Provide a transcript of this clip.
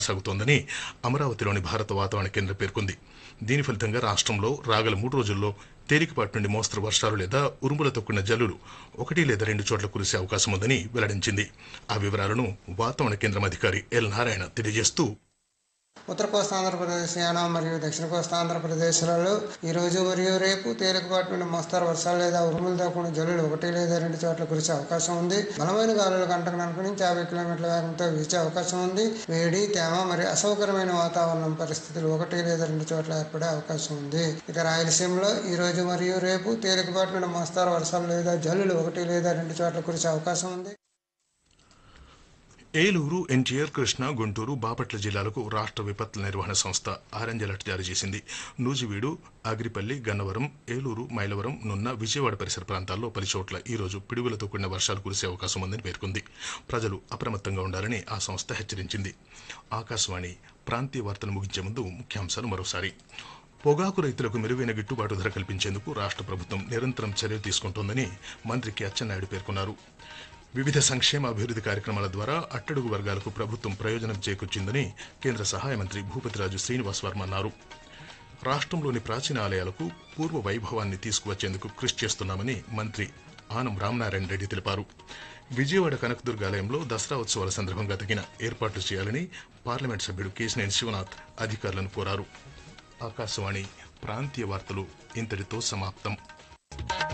సాగుతోందని అమరావతిలోని భారత వాతావరణ కేంద్రం పేర్కొంది దీని ఫలితంగా రాష్ట్రంలో రాగల మూడు రోజుల్లో తేలికపాటి నుండి మోస్తరు వర్షాలు లేదా ఉరుములతో కూడిన జల్లులు ఒకటి లేదా రెండు చోట్ల కురిసే అవకాశం ఉందని వెల్లడించింది ఆ వివరాలను వాతావరణ కేంద్రం అధికారి ఎల్ నారాయణ తెలియజేస్తూ ఉత్తర కోస్తా ఆంధ్రప్రదేశ్ యానం మరియు దక్షిణ కోస్తా ఆంధ్రప్రదేశ్లలో ఈ రోజు మరియు రేపు తేలికపాటి నుండి మోస్తారు వర్షాలు లేదా ఉరుములతో కూడిన జల్లులు ఒకటి లేదా రెండు చోట్ల కురిసే అవకాశం ఉంది బలమైన గాలులు గంటకు నలభై నుంచి యాభై కిలోమీటర్ల వేగంతో వీచే అవకాశం ఉంది వేడి తేమ మరియు అసౌకర్యమైన వాతావరణం పరిస్థితులు ఒకటి లేదా రెండు చోట్ల ఏర్పడే అవకాశం ఉంది ఇక రాయలసీమలో ఈ రోజు మరియు రేపు తేలికపాటి నుండి మోస్తారు వర్షాలు లేదా జల్లులు ఒకటి లేదా రెండు చోట్ల కురిసే అవకాశం ఉంది ఏలూరు ఎన్టీఆర్ కృష్ణా గుంటూరు బాపట్ల జిల్లాలకు రాష్ట్ర విపత్తుల నిర్వహణ సంస్థ ఆరెంజ్ అలర్ట్ జారీ చేసింది నూజివీడు అగ్రిపల్లి గన్నవరం ఏలూరు మైలవరం నున్న విజయవాడ పరిసర ప్రాంతాల్లో పలు చోట్ల ఈ రోజు పిడుగులతో కూడిన వర్షాలు కురిసే అవకాశం ఉందని పేర్కొంది ప్రజలు అప్రమత్తంగా ఉండాలని ఆ సంస్థ హెచ్చరించింది ఆకాశవాణి ప్రాంతీయ వార్తలు ముగించే ముందు ముఖ్యాంశాలు మరోసారి పొగాకు రైతులకు మెరుగైన గిట్టుబాటు ధర కల్పించేందుకు రాష్ట్ర ప్రభుత్వం నిరంతరం చర్యలు తీసుకుంటోందని మంత్రి కె అచ్చెన్నాయుడు పేర్కొన్నారు వివిధ సంక్షేమ అభివృద్ధి కార్యక్రమాల ద్వారా అట్టడుగు వర్గాలకు ప్రభుత్వం ప్రయోజనం చేకూర్చిందని కేంద్ర సహాయ మంత్రి భూపతిరాజు శ్రీనివాస్ వర్మ అన్నారు రాష్ట్రంలోని ప్రాచీన ఆలయాలకు పూర్వ వైభవాన్ని తీసుకువచ్చేందుకు కృషి చేస్తున్నామని మంత్రి ఆనం రామనారాయణ రెడ్డి తెలిపారు విజయవాడ కనకదుర్గ ఆలయంలో దసరా ఉత్సవాల సందర్భంగా తగిన ఏర్పాట్లు చేయాలని పార్లమెంట్ సభ్యుడు కేశినేని శివనాథ్ అధికారులను కోరారు ఆకాశవాణి ప్రాంతీయ వార్తలు ఇంతటితో సమాప్తం